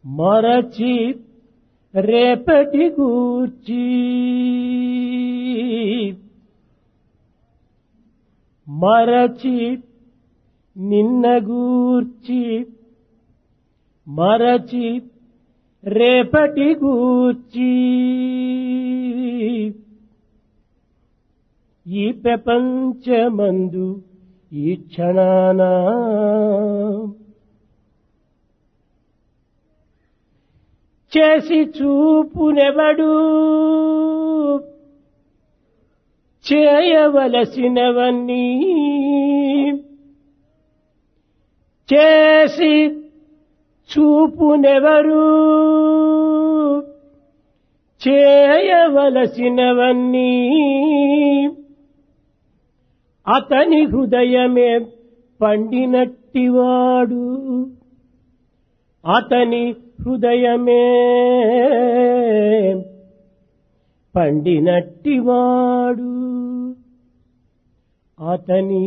మరచి రేపటి గూర్చి మరచి నిన్న గూర్చి మరచి రేపటి గూర్చి ఈ ప్రపంచమందు ఈ క్షణానా చేసి చూపునెవడు చేయవలసినవన్నీ చేసి చూపునెవరు చేయవలసినవన్నీ అతని హృదయమే పండినట్టివాడు అతని హృదయమే పండినట్టివాడు అతని